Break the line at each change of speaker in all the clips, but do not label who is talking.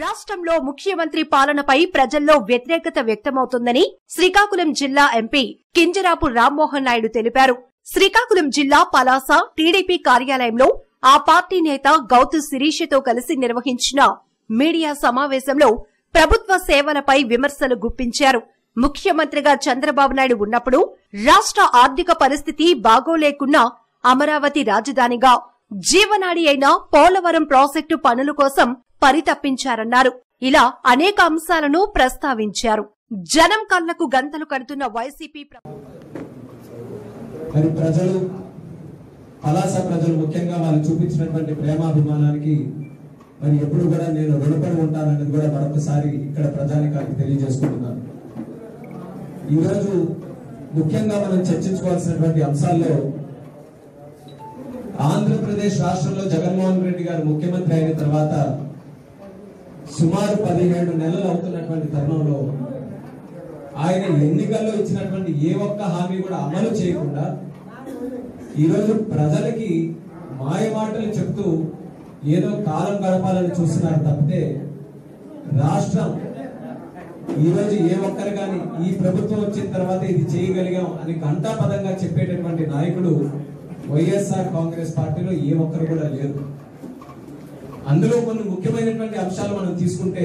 రాష్ట్రంలో ముఖ్యమంత్రి పాలనపై ప్రజల్లో వ్యతిరేకత వ్యక్తమవుతుందని శ్రీకాకుళం జిల్లా ఎంపీ కింజరాపు రామ్మోహన్ నాయుడు తెలిపారు శ్రీకాకుళం జిల్లా పలాస టీడీపీ కార్యాలయంలో ఆ పార్టీ నేత గౌతు శిరీషతో కలిసి నిర్వహించిన మీడియా సమావేశంలో ప్రభుత్వ సేవలపై విమర్శలు గుప్పించారు ముఖ్యమంత్రిగా చంద్రబాబు నాయుడు ఉన్నప్పుడు రాష్ట్ర ఆర్థిక పరిస్థితి బాగోలేకున్నా అమరావతి రాజధానిగా జీవనాడి అయిన పోలవరం ప్రాజెక్టు పనుల కోసం పరితపించారన్నారు ఇలా అనేక అంశాలను ప్రస్తావించారు జనం కళ్లకు గంతలు కడుతున్న వైసీపీ ప్ర-
మరి ప్రజలు పలాస ప్రజలు ముఖ్యంగా వాళ్ళు చూపించినటువంటి ప్రేమాభిమానానికి మరి ఎప్పుడు కూడా నేను రుణపడి ఉంటానన్నది కూడా మరొకసారి ఇక్కడ ప్రజానికానికి తెలియజేసుకుంటున్నాను ఈరోజు ముఖ్యంగా మనం చర్చించుకోవాల్సినటువంటి అంశాల్లో ఆంధ్రప్రదేశ్ రాష్ట్రంలో జగన్మోహన్ రెడ్డి గారు ముఖ్యమంత్రి అయిన తర్వాత సుమారు పదిహేడు నెలలు అవుతున్నటువంటి తరుణంలో ఆయన ఎన్నికల్లో ఇచ్చినటువంటి ఏ ఒక్క హామీ కూడా అమలు చేయకుండా ఈరోజు ప్రజలకి మాయ మాటలు చెప్తూ ఏదో కాలం గడపాలని చూస్తున్నారు తప్పితే రాష్ట్రం ఈరోజు ఏ ఒక్కరు కానీ ఈ ప్రభుత్వం వచ్చిన తర్వాత ఇది చేయగలిగాం అని ఘంటాపదంగా చెప్పేటటువంటి నాయకుడు వైఎస్ఆర్ కాంగ్రెస్ పార్టీలో ఏ ఒక్కరు కూడా లేరు అందులో కొన్ని ముఖ్యమైనటువంటి అంశాలు మనం తీసుకుంటే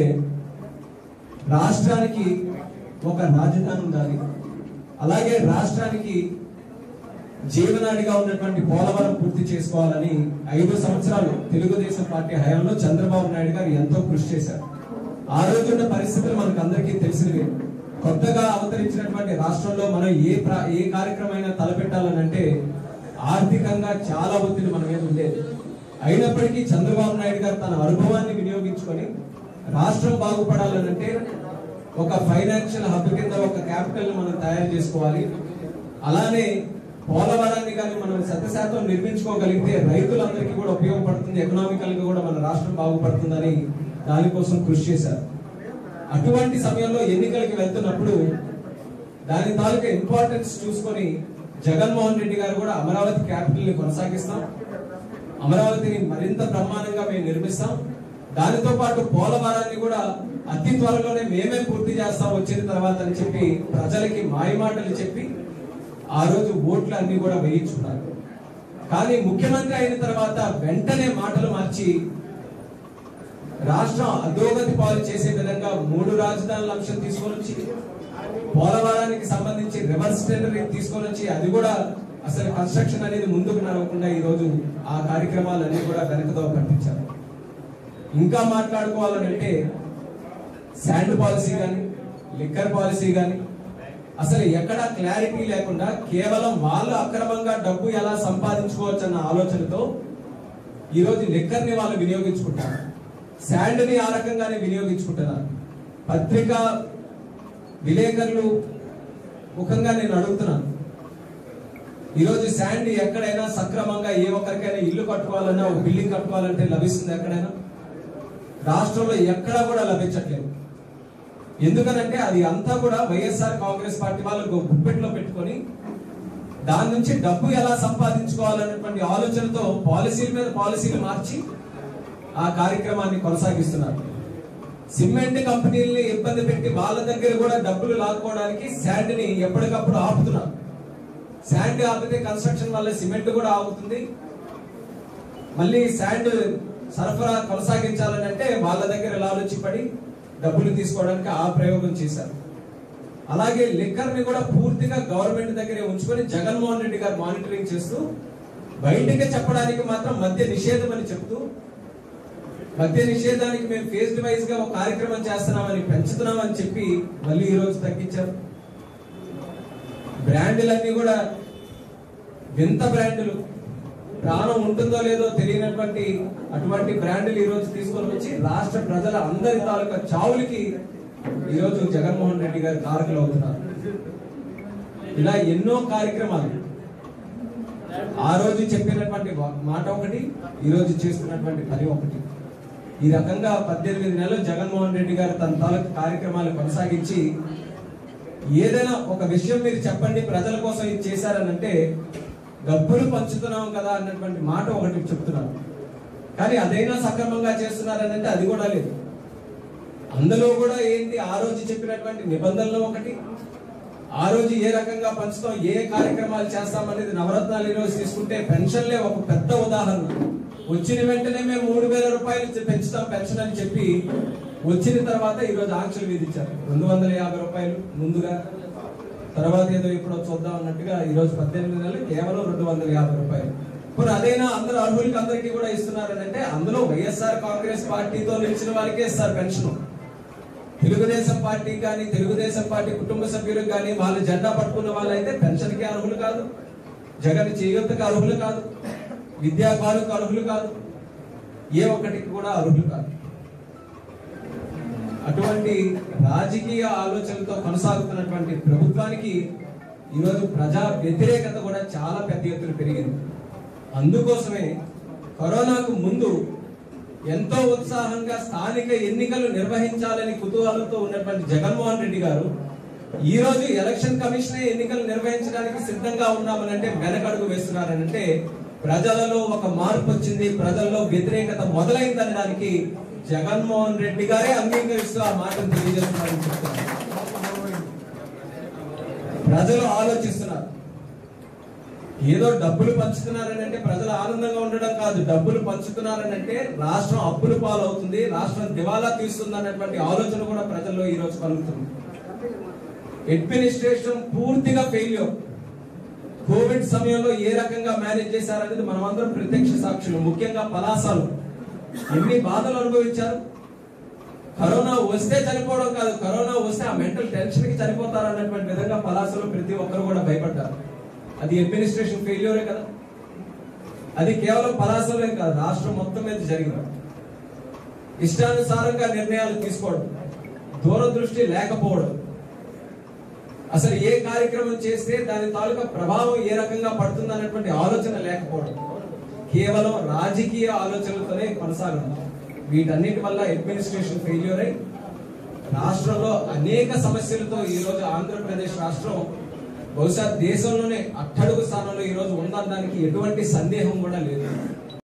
రాష్ట్రానికి ఒక రాజధాని ఉండాలి అలాగే రాష్ట్రానికి జీవనాడిగా ఉన్నటువంటి పోలవరం పూర్తి చేసుకోవాలని ఐదు సంవత్సరాలు తెలుగుదేశం పార్టీ హయాంలో చంద్రబాబు నాయుడు గారు ఎంతో కృషి చేశారు ఆ రోజున్న పరిస్థితులు మనకు అందరికీ తెలిసినవే కొత్తగా అవతరించినటువంటి రాష్ట్రంలో మనం ఏ ప్ర- ఏ కార్యక్రమం అయినా తలపెట్టాలని అంటే ఆర్థికంగా చాలా ఒత్తిడి మన మీద ఉండేది అయినప్పటికీ చంద్రబాబు నాయుడు గారు తన అనుభవాన్ని వినియోగించుకొని రాష్ట్రం బాగుపడాలనంటే ఒక ఫైనాన్షియల్ హబ్ కింద ఒక క్యాపిటల్ మనం తయారు చేసుకోవాలి అలానే పోలవరాన్ని కానీ మనం శతశాతం నిర్మించుకోగలిగితే రైతులందరికీ కూడా ఉపయోగపడుతుంది ఎకనామికల్ గా కూడా మన రాష్ట్రం బాగుపడుతుందని దానికోసం కృషి చేశారు అటువంటి సమయంలో ఎన్నికలకి వెళ్తున్నప్పుడు దాని తాలూకా ఇంపార్టెన్స్ చూసుకొని జగన్మోహన్ రెడ్డి గారు కూడా అమరావతి క్యాపిటల్ ని కొనసాగిస్తాం అమరావతిని మరింత బ్రహ్మాండంగా మేము నిర్మిస్తాం దానితో పాటు పోలవరాన్ని కూడా అతి త్వరలోనే మేమే పూర్తి చేస్తాం వచ్చిన తర్వాత అని చెప్పి ప్రజలకి మాయమాటలు చెప్పి ఆ రోజు ఓట్లు అన్ని కూడా వేయించుకున్నారు కానీ ముఖ్యమంత్రి అయిన తర్వాత వెంటనే మాటలు మార్చి రాష్ట్రం అధోగతి పాలు చేసే విధంగా మూడు రాజధానుల అంశం తీసుకొని వచ్చి పోలవరానికి సంబంధించి రివర్స్ టెండరింగ్ తీసుకొని వచ్చి అది కూడా అసలు కన్స్ట్రక్షన్ అనేది ముందుకు నడవకుండా ఈ రోజు ఆ కార్యక్రమాలన్నీ కూడా వెనకదో పట్టించారు ఇంకా మాట్లాడుకోవాలనంటే శాండ్ పాలసీ కానీ లిక్కర్ పాలసీ కానీ అసలు ఎక్కడా క్లారిటీ లేకుండా కేవలం వాళ్ళు అక్రమంగా డబ్బు ఎలా సంపాదించుకోవచ్చు అన్న ఆలోచనతో ఈ రోజు లిక్కర్ ని వాళ్ళు వినియోగించుకుంటారు శాండ్ ని ఆ రకంగానే వినియోగించుకుంటున్నారు పత్రికా విలేకరులు ముఖంగా నేను అడుగుతున్నాను ఈరోజు శాండ్ ఎక్కడైనా సక్రమంగా ఏ ఒక్కరికైనా ఇల్లు కట్టుకోవాలన్నా ఒక బిల్డింగ్ కట్టుకోవాలంటే లభిస్తుంది ఎక్కడైనా రాష్ట్రంలో ఎక్కడా కూడా లభించట్లేదు ఎందుకనంటే అది అంతా కూడా వైఎస్ఆర్ కాంగ్రెస్ పార్టీ వాళ్ళు గు- గుప్పెట్లో పెట్టుకొని దాని నుంచి డబ్బు ఎలా సంపాదించుకోవాలనేటువంటి ఆలోచనతో పాలసీల మీద పాలసీలు మార్చి ఆ కార్యక్రమాన్ని కొనసాగిస్తున్నారు సిమెంట్ కంపెనీల్ని ఇబ్బంది పెట్టి వాళ్ళ దగ్గర కూడా డబ్బులు లాక్కోవడానికి శాండ్ ని ఎప్పటికప్పుడు ఆపుతున్నారు శాండ్ ఆపితే కన్స్ట్రక్షన్ వల్ల సిమెంట్ కూడా ఆగుతుంది మళ్ళీ శాండ్ సరఫరా కొనసాగించాలని అంటే వాళ్ళ దగ్గర లాలొచ్చి పడి డబ్బులు తీసుకోవడానికి ఆ ప్రయోగం చేశారు అలాగే లిక్కర్ ని కూడా పూర్తిగా గవర్నమెంట్ దగ్గరే ఉంచుకొని జగన్మోహన్ రెడ్డి గారు మానిటరింగ్ చేస్తూ బయటికి చెప్పడానికి మాత్రం మద్య నిషేధం అని చెప్తూ మద్య నిషేధానికి మేము ఫేజ్డ్ వైజ్ గా ఒక కార్యక్రమం చేస్తున్నామని పెంచుతున్నామని చెప్పి మళ్ళీ ఈ రోజు తగ్గించారు బ్రాండ్లన్నీ కూడా వింత బ్రాండ్లు ప్రాణం ఉంటుందో లేదో తెలియనటువంటి అటువంటి బ్రాండ్లు ఈ రోజు తీసుకొని వచ్చి రాష్ట్ర ప్రజల అందరి తాలూకా చావులకి ఈ రోజు జగన్మోహన్ రెడ్డి గారు కారకులు అవుతున్నారు ఇలా ఎన్నో కార్యక్రమాలు ఆ రోజు చెప్పినటువంటి వా- మాట ఒకటి ఈ రోజు చేస్తున్నటువంటి పని ఒకటి ఈ రకంగా పద్దెనిమిది నెలలు జగన్మోహన్ రెడ్డి గారు తన తాలూకు కార్యక్రమాలు కొనసాగించి ఏదైనా ఒక విషయం మీరు చెప్పండి ప్రజల కోసం ఇది చేశారనంటే డబ్బులు పంచుతున్నాం కదా అన్నటువంటి మాట ఒకటి చెప్తున్నారు కానీ అదైనా సక్రమంగా చేస్తున్నారనంటే అది కూడా లేదు అందులో కూడా ఏంటి ఆ రోజు చెప్పినటువంటి నిబంధనలు ఒకటి ఆ రోజు ఏ రకంగా పంచుతాం ఏ కార్యక్రమాలు చేస్తాం అనేది నవరత్నాలు ఈ రోజు తీసుకుంటే పెన్షన్లే ఒక పెద్ద ఉదాహరణ వచ్చిన వెంటనే మేము మూడు వేల రూపాయలు ఇచ్చి పెంచుతాం పెన్షన్ అని చెప్పి వచ్చిన తర్వాత ఈ రోజు ఆంక్షలు విధించారు రెండు వందల యాభై రూపాయలు ముందుగా తర్వాత ఏదో ఇప్పుడు చూద్దాం అన్నట్టుగా ఈ రోజు పద్దెనిమిది నెలలు కేవలం రెండు వందల యాభై రూపాయలు ఇప్పుడు అదైనా అందరు అర్హులకి అందరికీ కూడా ఇస్తున్నారని అంటే అందులో వైఎస్ఆర్ కాంగ్రెస్ పార్టీతో నిలిచిన వారికే ఇస్తారు పెన్షన్ తెలుగుదేశం పార్టీ కానీ తెలుగుదేశం పార్టీ కుటుంబ సభ్యులకు కానీ వాళ్ళ జెండా పట్టుకున్న వాళ్ళైతే పెన్షన్ కి అర్హులు కాదు జగన్ చేయూతకు అర్హులు కాదు విద్యాకారులకు అర్హులు కాదు ఏ ఒక్కటికి కూడా అర్హులు కాదు అటువంటి రాజకీయ ఆలోచనలతో కొనసాగుతున్నటువంటి ప్రభుత్వానికి ఈరోజు ప్రజా వ్యతిరేకత కూడా చాలా పెద్ద ఎత్తున పెరిగింది అందుకోసమే కరోనాకు ముందు ఎంతో ఉత్సాహంగా స్థానిక ఎన్నికలు నిర్వహించాలని కుతూహలంతో ఉన్నటువంటి జగన్మోహన్ రెడ్డి గారు ఈ రోజు ఎలక్షన్ కమిషన్ ఎన్నికలు నిర్వహించడానికి సిద్ధంగా ఉన్నామని అంటే వెనకడుగు వేస్తున్నారనంటే ప్రజలలో ఒక మార్పు వచ్చింది ప్రజల్లో వ్యతిరేకత మొదలైందనడానికి జగన్మోహన్ రెడ్డి గారే అంగీకరిస్తూ ఆ మాటను తెలియజేస్తున్నారని చెప్తున్నారు ప్రజలు ఆలోచిస్తున్నారు ఏదో డబ్బులు పంచుతున్నారని అంటే ప్రజలు ఆనందంగా ఉండడం కాదు డబ్బులు పంచుతున్నారని అంటే రాష్ట్రం అప్పులు పాలవుతుంది రాష్ట్రం దివాలా తీస్తుంది అన్నటువంటి ఆలోచన కూడా ప్రజల్లో ఈ రోజు కలుగుతుంది అడ్మినిస్ట్రేషన్ పూర్తిగా ఫెయిల్యూర్ కోవిడ్ సమయంలో ఏ రకంగా మేనేజ్ చేశారనేది మనమందరం ప్రత్యక్ష సాక్షులు ముఖ్యంగా పలాసాలు ఎన్ని బాధలు అనుభవించారు కరోనా వస్తే చనిపోవడం కాదు కరోనా వస్తే ఆ మెంటల్ టెన్షన్ కి చనిపోతారు అన్నటువంటి విధంగా పలాసలో ప్రతి ఒక్కరు కూడా భయపడ్డారు అది అడ్మినిస్ట్రేషన్ ఫెయిల్యూరే కదా అది కేవలం పలాసలే కాదు రాష్ట్రం మొత్తం మీద జరిగింది ఇష్టానుసారంగా నిర్ణయాలు తీసుకోవడం దూరదృష్టి లేకపోవడం అసలు ఏ కార్యక్రమం చేస్తే దాని తాలూకా ప్రభావం ఏ రకంగా పడుతుంది అన్నటువంటి ఆలోచన లేకపోవడం కేవలం రాజకీయ ఆలోచనలతోనే కొనసాగడం వీటన్నిటి వల్ల అడ్మినిస్ట్రేషన్ ఫెయిల్యూర్ అయి రాష్ట్రంలో అనేక సమస్యలతో ఈ రోజు ఆంధ్రప్రదేశ్ రాష్ట్రం బహుశా దేశంలోనే అట్టడుగు స్థానంలో ఈ రోజు ఉందనడానికి ఎటువంటి సందేహం కూడా లేదు